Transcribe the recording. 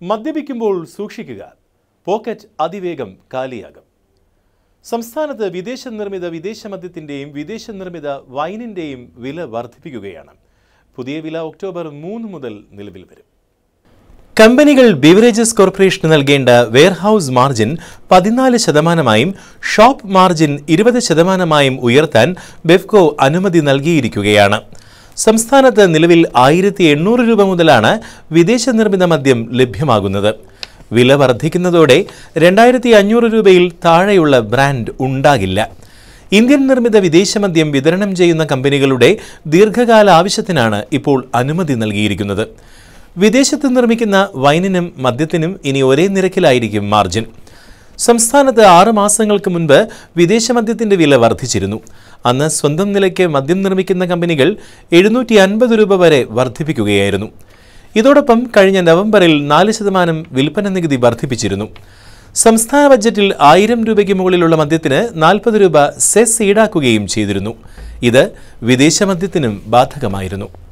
മദ്യപിക്കുമ്പോൾ സൂക്ഷിക്കുക പോക്കറ്റ് അതിവേഗം കാലിയാകും സംസ്ഥാനത്ത് വിദേശ നിർമ്മിത വിദേശ മദ്യത്തിൻ്റെയും വിദേശ നിർമ്മിത വൈനിൻ്റെയും വില വർദ്ധിപ്പിക്കുകയാണ് പുതിയ വില ഒക്ടോബർ മൂന്ന് മുതൽ നിലവിൽ വരും കമ്പനികൾ ബിവറേജസ് കോർപ്പറേഷന് നൽകേണ്ട വെയർഹൌസ് മാർജിൻ പതിനാല് ശതമാനമായും ഷോപ്പ് മാർജിൻ ഇരുപത് ശതമാനമായും ഉയർത്താൻ ബെഫ്കോ അനുമതി നൽകിയിരിക്കുകയാണ് സംസ്ഥാനത്ത് നിലവിൽ ആയിരത്തി എണ്ണൂറ് രൂപ മുതലാണ് വിദേശ നിർമ്മിത മദ്യം ലഭ്യമാകുന്നത് വില വർദ്ധിക്കുന്നതോടെ രണ്ടായിരത്തി അഞ്ഞൂറ് രൂപയിൽ താഴെയുള്ള ബ്രാൻഡ് ഉണ്ടാകില്ല ഇന്ത്യൻ നിർമ്മിത വിദേശ മദ്യം വിതരണം ചെയ്യുന്ന കമ്പനികളുടെ ദീർഘകാല ആവശ്യത്തിനാണ് ഇപ്പോൾ അനുമതി നൽകിയിരിക്കുന്നത് വിദേശത്ത് നിർമ്മിക്കുന്ന വൈനിനും മദ്യത്തിനും ഇനി ഒരേ നിരക്കിലായിരിക്കും മാർജിൻ സംസ്ഥാനത്ത് ആറ് മാസങ്ങൾക്ക് മുൻപ് വിദേശ മദ്യത്തിന്റെ വില വർദ്ധിച്ചിരുന്നു അന്ന് സ്വന്തം നിലയ്ക്ക് മദ്യം നിർമ്മിക്കുന്ന കമ്പനികൾ എഴുന്നൂറ്റി അൻപത് രൂപ വരെ വർദ്ധിപ്പിക്കുകയായിരുന്നു ഇതോടൊപ്പം കഴിഞ്ഞ നവംബറിൽ നാല് ശതമാനം വിൽപ്പന നികുതി വർദ്ധിപ്പിച്ചിരുന്നു സംസ്ഥാന ബജറ്റിൽ ആയിരം രൂപയ്ക്ക് മുകളിലുള്ള മദ്യത്തിന് നാൽപ്പത് രൂപ സെസ് ഈടാക്കുകയും ചെയ്തിരുന്നു ഇത് വിദേശ മദ്യത്തിനും ബാധകമായിരുന്നു